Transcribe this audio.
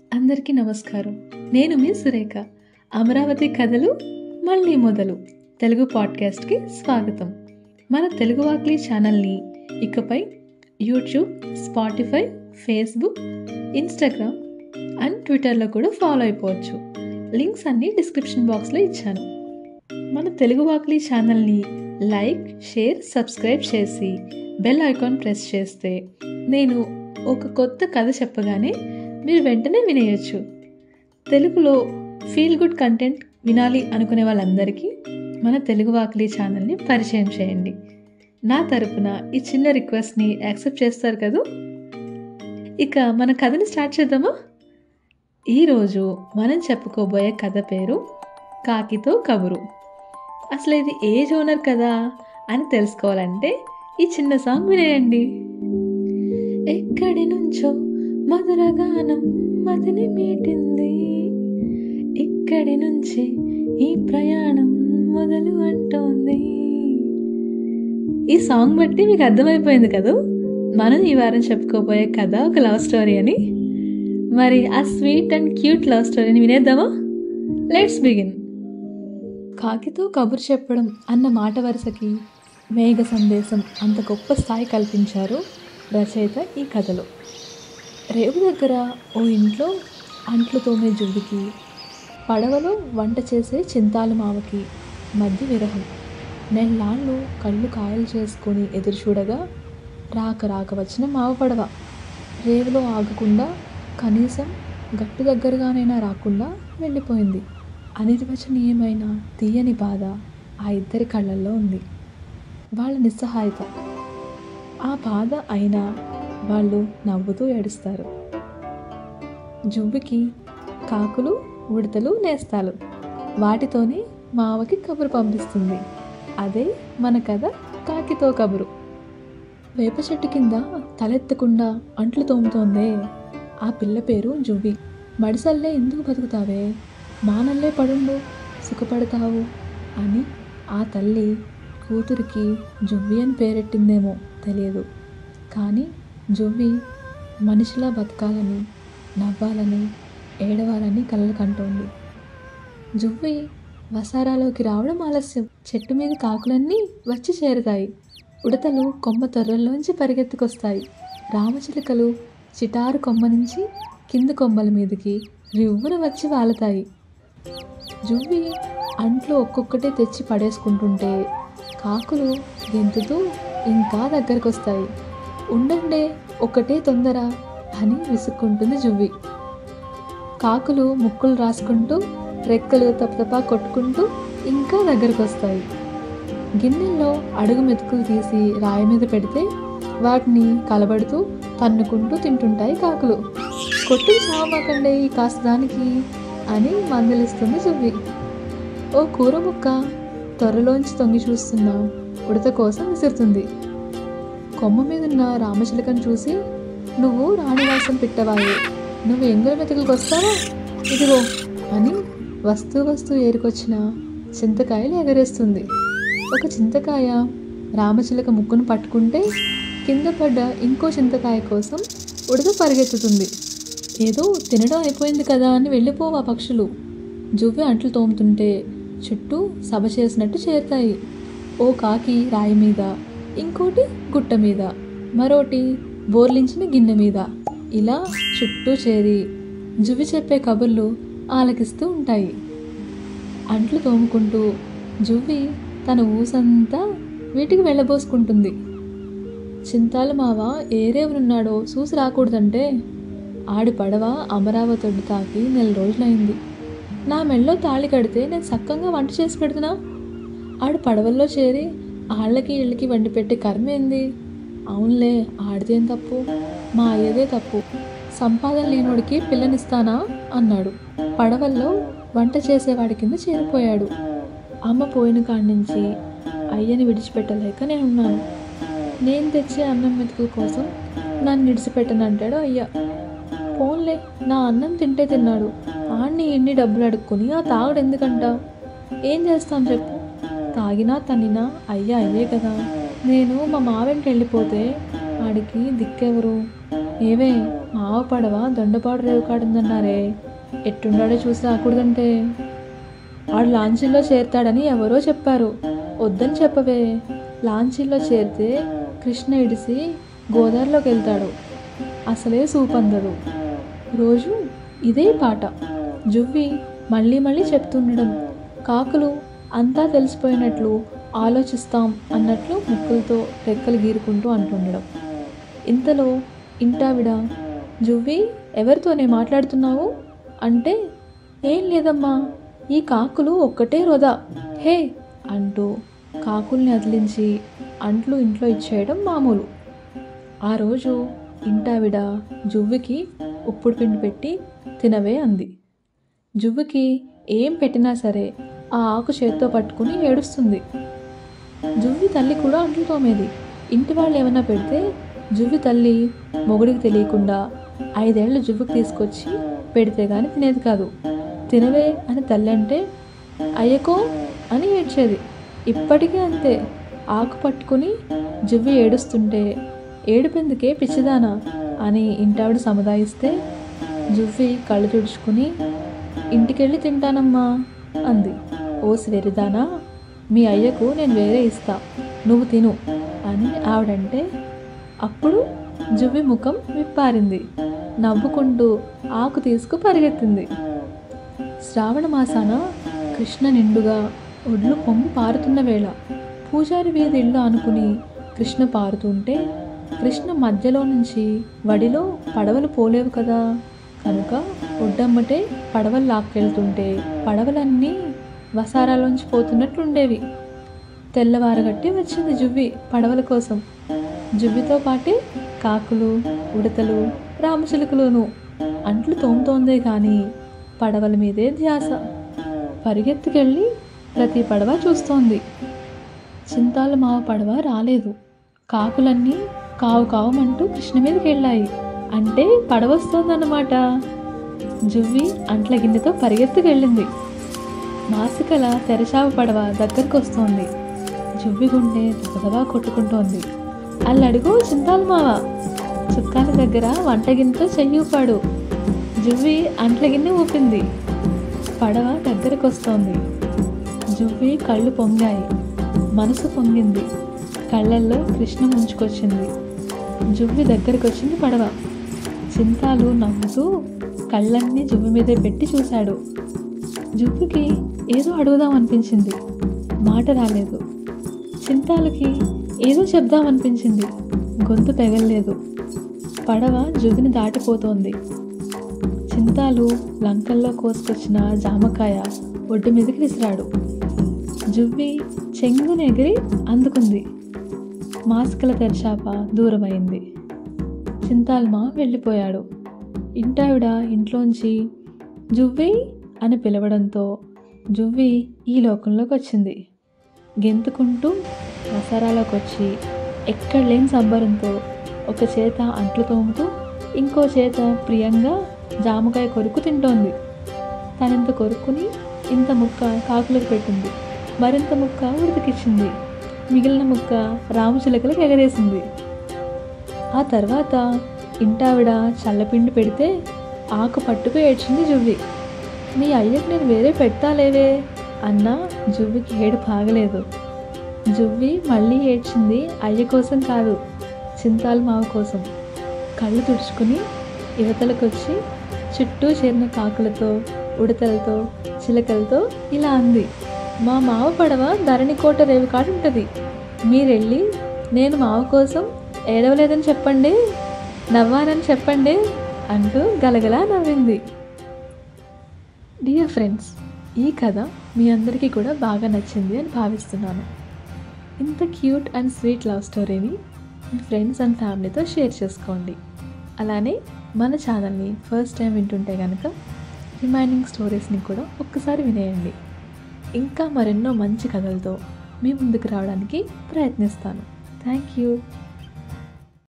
అందరికీ నమస్కారం నేను మీ సురేఖ అమరావతి కథలు మళ్ళీ మొదలు తెలుగు పాడ్కాస్ట్కి స్వాగతం మన తెలుగు వాక్లీ ఛానల్ని ఇకపై YouTube Spotify Facebook Instagram and ట్విట్టర్లో కూడా ఫాలో అయిపోవచ్చు లింక్స్ అన్నీ డిస్క్రిప్షన్ బాక్స్లో ఇచ్చాను మన తెలుగు వాక్లీ ఛానల్ని లైక్ షేర్ సబ్స్క్రైబ్ చేసి బెల్ ఐకాన్ ప్రెస్ చేస్తే నేను ఒక కొత్త కథ చెప్పగానే మీరు వెంటనే వినేయచ్చు తెలుగులో ఫీల్ గుడ్ కంటెంట్ వినాలి అనుకునే వాళ్ళందరికీ మన తెలుగు వాకిలి ఛానల్ని పరిచయం చేయండి నా తరపున ఈ చిన్న రిక్వెస్ట్ని యాక్సెప్ట్ చేస్తారు కదూ ఇక మన కథని స్టార్ట్ చేద్దామా ఈరోజు మనం చెప్పుకోబోయే కథ పేరు కాకితో కబురు అసలు ఇది ఏ జోనర్ కదా అని తెలుసుకోవాలంటే ఈ చిన్న సాంగ్ వినేయండి ఎక్కడి నుంచో మధుర గానం మదిని మీటింది ఇక్కడి నుంచి ఈ ప్రయాణం మొదలు అంటోంది ఈ సాంగ్ బట్టి మీకు అర్థమైపోయింది కదా మనం ఈ వారం చెప్పుకోబోయే కథ ఒక లవ్ స్టోరీ అని మరి ఆ స్వీట్ అండ్ క్యూట్ లవ్ స్టోరీని వినేద్దామా లెట్స్ బిగిన్ కాకితో కబురు చెప్పడం అన్న మాట వరుసకి మేఘ సందేశం అంత గొప్ప స్థాయి కల్పించారు రచయిత ఈ కథలో రేవు దగ్గర ఓ ఇంట్లో అంట్లు తోమే జువ్వికి పడవలో వంట చేసే చింతాలు మావకి మధ్య విరహం నెల్లాళ్ళు కళ్ళు కాయలు చేసుకొని ఎదురు చూడగా రాక రాక వచ్చిన మావ పడవ రేవులో ఆగకుండా కనీసం గట్టు దగ్గరగానైనా రాకుండా వెళ్ళిపోయింది అనిర్వచనీయమైన తీయని బాధ ఆ ఇద్దరి కళ్ళల్లో ఉంది వాళ్ళ నిస్సహాయత ఆ బాధ అయినా వాళ్ళు నవ్వుతూ ఏడుస్తారు జువ్వికి కాకులు ఉడతలు నేస్తాలు వాటితోనే మావకి కబురు పంపిస్తుంది అదే మన కథ కాకితో కబురు వేప చెట్టు కింద తలెత్తకుండా అంట్లు తోముతోందే ఆ పిల్ల పేరు జువ్వి మడిసల్లే ఎందుకు బతుకుతావే మానల్లే పడుండు సుఖపడతావు అని ఆ తల్లి కూతురికి జువ్వి అని పేరెట్టిందేమో తెలియదు కానీ జువ్వి మనిషిలా బతకాలని నవ్వాలని ఏడవాలని కలలు కంటోంది జువ్వి వసారాలోకి రావడం ఆలస్యం చెట్టు మీద కాకులన్నీ వచ్చి చేరుతాయి ఉడతలు కొమ్మ తొర్రల్లోంచి పరిగెత్తుకొస్తాయి రామచిలుకలు చిటారు కొమ్మ నుంచి కింద కొమ్మల మీదకి రివ్వున వచ్చి వాలతాయి జువ్వి అంట్లో ఒక్కొక్కటే తెచ్చి పడేసుకుంటుంటే కాకులు గెంతుతూ ఇంకా దగ్గరకు వస్తాయి ఉండండే ఒకటే తొందర అని విసుక్కుంటుంది జువ్వి కాకులు ముక్కులు రాసుకుంటూ రెక్కలు తపతపా కొట్టుకుంటూ ఇంకా దగ్గరకు వస్తాయి గిన్నెల్లో అడుగు మెతుకులు తీసి రాయి మీద పెడితే వాటిని కలబడుతూ తన్నుకుంటూ తింటుంటాయి కాకులు కొట్టి చావమాకండే ఈ కాస్త దానికి అని మందలిస్తుంది జువ్వి ఓ కూర ముక్క త్వరలోంచి తొంగి చూస్తున్న ఉడత కోసం విసురుతుంది కొమ్మ మీదున్న రామచిలకను చూసి నువ్వు రాణివాసం పిట్టవాయే నువ్వు ఎంగుల మెతుకులకు వస్తావా ఇదిగో అని వస్తూ వస్తూ ఏరుకొచ్చిన చింతకాయలు ఎగరేస్తుంది ఒక చింతకాయ రామచిలక ముక్కును పట్టుకుంటే కింద పడ్డ ఇంకో చింతకాయ కోసం ఉడత పరిగెత్తుతుంది ఏదో తినడం అయిపోయింది కదా అని వెళ్ళిపోవా పక్షులు జువ్వి అంట్లు తోముతుంటే చుట్టూ సభ చేసినట్టు చేరుతాయి ఓ కాకి రాయి మీద ఇంకోటి గుట్ట మీద మరోటి బోర్లించిన గిన్నె మీద ఇలా చుట్టూ చేరి జువ్వి చెప్పే కబుర్లు ఆలకిస్తూ ఉంటాయి అంట్లు తోముకుంటూ జువ్వి తన ఊసంతా వీటికి వెళ్ళబోసుకుంటుంది చింతాలు మావ ఏ రేవునున్నాడో చూసి రాకూడదంటే ఆడి పడవ అమరావతి ఒడ్డు తాకి నెల రోజులైంది నా మెళ్ళో తాళి కడితే నేను సక్కంగా వంట చేసి పెడుతున్నా ఆడు పడవల్లో చేరి ఆళ్ళకి ఇళ్ళకి వండి పెట్టే కర్మ ఏంది అవునులే ఆడిదేం తప్పు మా అయ్యదే తప్పు సంపాదన లేనోడికి పిల్లనిస్తానా అన్నాడు పడవల్లో వంట చేసేవాడి కింద చేరిపోయాడు అమ్మ పోయిన కాడి నుంచి అయ్యని విడిచిపెట్టలేక నేను ఉన్నాను నేను తెచ్చే అన్నం మెతుకుల కోసం నన్ను విడిచిపెట్టనంటాడు అయ్య పోన్లే నా అన్నం తింటే తిన్నాడు ఆడిని ఎన్ని డబ్బులు అడుక్కుని ఆ తాగుడు ఎందుకంట ఏం చేస్తాం చెప్పు తాగినా తన్నినా అయ్యా అయ్యే కదా నేను మా మావెంటి వెళ్ళిపోతే ఆడికి దిక్కెవరు ఏవే మావ పడవ దొండపాడు రేవు కాడుందన్నారే ఎట్టుండాడో చూసి రాకూడదంటే ఆడు లాంచీల్లో చేరతాడని ఎవరో చెప్పారు వద్దని చెప్పవే లాంచీల్లో చేరితే కృష్ణ ఇడిసి గోదావరిలోకి వెళ్తాడు అసలే సూపందదు రోజు ఇదే పాట జువ్వి మళ్ళీ మళ్ళీ చెప్తుండడం కాకులు అంతా తెలిసిపోయినట్లు ఆలోచిస్తాం అన్నట్లు ముక్కులతో రెక్కలు గీరుకుంటూ అంటుండడం ఇంతలో ఇంటావిడ జువ్వి ఎవరితోనే మాట్లాడుతున్నావు అంటే ఏం లేదమ్మా ఈ కాకులు ఒక్కటే వృధా హే అంటూ కాకుల్ని అదిలించి అంట్లు ఇంట్లో ఇచ్చేయడం మామూలు ఆ రోజు ఇంటావిడ జువ్వికి ఉప్పుడు పిండి పెట్టి తినవే అంది జువ్వికి ఏం పెట్టినా సరే ఆ ఆకు చేత్తో పట్టుకుని ఏడుస్తుంది జువ్వి తల్లి కూడా అంట్లు తోమేది ఇంటి వాళ్ళు ఏమైనా పెడితే జువ్వి తల్లి మొగుడికి తెలియకుండా ఐదేళ్లు జువ్వికి తీసుకొచ్చి పెడితే గాని తినేది కాదు తినవే అని తల్లి అంటే అయ్యకో అని ఏడ్చేది ఇప్పటికీ అంతే ఆకు పట్టుకుని జువ్వి ఏడుస్తుంటే ఏడుపెందుకే పిచ్చిదానా అని ఇంటావిడ సముదాయిస్తే జువ్వి కళ్ళు తుడుచుకుని ఇంటికెళ్ళి తింటానమ్మా అంది ఓసి వెరిదానా మీ అయ్యకు నేను వేరే ఇస్తా నువ్వు తిను అని ఆవిడంటే అప్పుడు జువ్వి ముఖం విప్పారింది నవ్వుకుంటూ ఆకు తీసుకు పరిగెత్తింది శ్రావణ మాసాన కృష్ణ నిండుగా ఒడ్లు పొంగి పారుతున్న వేళ పూజారి వీధి ఇల్లు అనుకుని కృష్ణ పారుతుంటే కృష్ణ మధ్యలో నుంచి వడిలో పడవలు పోలేవు కదా కనుక ఒడ్డమ్మటే పడవలు లాక్కెళ్తుంటే పడవలన్నీ వసారాలోంచి పోతున్నట్లుండేవి తెల్లవారగట్టి వచ్చింది జువ్వి పడవల కోసం జువ్వితో పాటే కాకులు ఉడతలు రామచిలుకలును అంట్లు తోముతోందే కానీ పడవల మీదే ధ్యాస పరిగెత్తుకెళ్ళి ప్రతి పడవ చూస్తోంది చింతాల మావ పడవ రాలేదు కాకులన్నీ కావు కావమంటూ కృష్ణ మీదకి వెళ్ళాయి అంటే పడవ వస్తోందన్నమాట జువ్వి అంట్ల గిన్నెతో పరిగెత్తుకెళ్ళింది మాసికల తెరచావ పడవ దగ్గరకు వస్తోంది జువ్వి గుండె దబదబా కొట్టుకుంటోంది అల్లడుగు చింతాల మావ చుక్కాల దగ్గర వంట గిన్నెతో చెయ్యి ఊపాడు జువ్వి అంట్ల గిన్నె ఊపింది పడవ దగ్గరకు వస్తోంది జువ్వి కళ్ళు పొంగాయి మనసు పొంగింది కళ్ళల్లో కృష్ణ ముంచుకొచ్చింది జువ్వి దగ్గరికి వచ్చింది పడవ చింతాలు నవ్వుతూ కళ్ళన్నీ జువ్వి మీదే పెట్టి చూశాడు జువ్వికి ఏదో అడుగుదాం అనిపించింది మాట రాలేదు చింతాలకి ఏదో చెప్దాం అనిపించింది గొంతు పెగల్లేదు పడవ జువ్విని దాటిపోతోంది చింతాలు లంకల్లో కోసుకొచ్చిన జామకాయ ఒడ్డు మీదకి విసిరాడు జువ్వి చెంగున ఎగిరి అందుకుంది మాస్కల తెరచాప దూరమైంది చింతాల్మా వెళ్ళిపోయాడు ఇంటావిడ ఇంట్లోంచి జువ్వి అని పిలవడంతో జువ్వి ఈ లోకంలోకి వచ్చింది గెంతుకుంటూ మసారాలోకి వచ్చి ఎక్కడ లేని సంబరంతో ఒక చేత అంట్లు తోముతూ ఇంకో చేత ప్రియంగా జామకాయ కొరుకు తింటోంది తనింత కొరుక్కుని ఇంత ముక్క కాకులకు పెట్టింది మరింత ముక్క ఉడికిచ్చింది మిగిలిన ముక్క రామచిలకలకు ఎగరేసింది ఆ తర్వాత ఇంటావిడ చల్లపిండి పెడితే ఆకు పట్టుకు ఏడ్చింది జువ్వి నీ అయ్యకు నేను వేరే పెడతాలేవే అన్నా జువ్వికి ఏడు పాగలేదు జువ్వి మళ్ళీ ఏడ్చింది అయ్య కోసం కాదు చింతాలు మావ కోసం కళ్ళు తుడుచుకుని యువతలకొచ్చి చుట్టూ చేరిన కాకులతో ఉడతలతో చిలకలతో ఇలా అంది మా మావ పడవ ధరణికోట రేవు కాడు ఉంటుంది మీరెళ్ళి నేను మావ కోసం ఏడవలేదని చెప్పండి నవ్వానని చెప్పండి అంటూ గలగలా నవ్వింది డియర్ ఫ్రెండ్స్ ఈ కథ మీ అందరికీ కూడా బాగా నచ్చింది అని భావిస్తున్నాను ఇంత క్యూట్ అండ్ స్వీట్ లవ్ స్టోరీని మీ ఫ్రెండ్స్ అండ్ ఫ్యామిలీతో షేర్ చేసుకోండి అలానే మన ఛానల్ని ఫస్ట్ టైం వింటుంటే కనుక రిమైనింగ్ స్టోరీస్ని కూడా ఒక్కసారి వినేయండి ఇంకా మరెన్నో మంచి కథలతో మీ ముందుకు రావడానికి ప్రయత్నిస్తాను థ్యాంక్ యూ